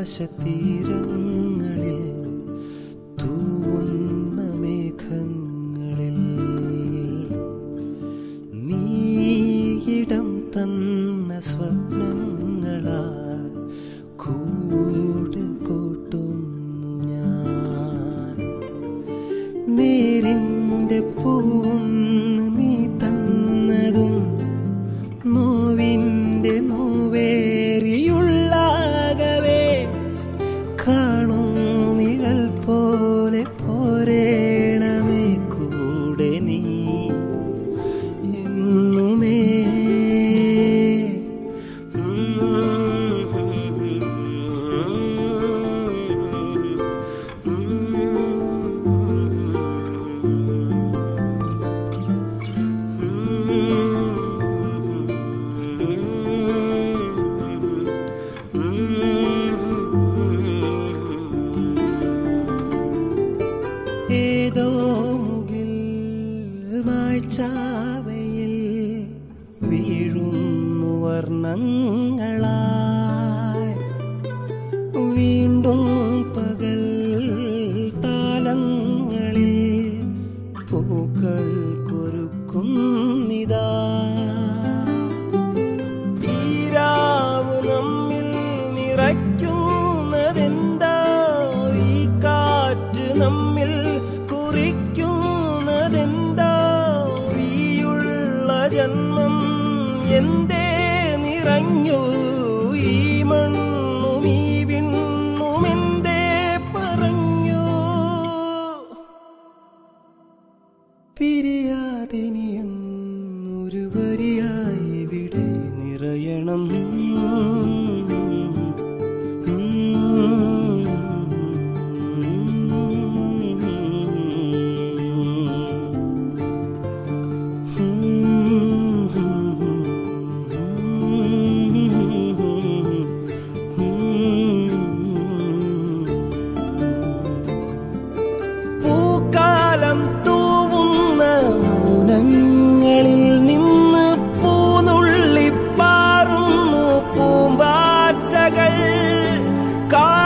ആകാശതീരങ്ങളിൽ തൂവുന്ന മേഘങ്ങളിൽ നീയിടം തന്ന സ്വപ്നങ്ങളാൽ കൂട് കൂട്ടുന്നു ഞാൻ നേരിന്റെ പൂവൊന്ന് നീ തന്നതും നോവിന്റെ നോവേറിയുള്ളാകവേ കാണും നിഴൽ പോലെ പോരേണമേ കൂടെ നീ എന്നുമേ ഏതോ മുകിൽ മായ്ച്ചാവയിൽ വീഴുന്നു വർണ്ണങ്ങളായി വീണ്ടും പകൽ താലങ്ങളിൽ പൂക്കൾ കൊരുക്കുന്നിതാ ഈരാവ് നമ്മിൽ നിറയ്ക്കുന്നതെന്താ ഈ കാറ്റ് നമ്മിൽ കുറിക്കുന്നതെന്താ ഈയുള്ള ജന്മം എന്തേ നിറഞ്ഞു ഈ മണ്ണും ഈ വിണ്ണും എന്തേ പറഞ്ഞു പിരിയാതിനിയും ഒരു വരിയായി ഇവിടെ നിറയണം പൂക്കാലം തൂവുന്ന മൗനങ്ങളിൽ നിന്ന് പൂനുള്ളിപ്പാറുന്നു പൂമ്പാറ്റകൾ കാ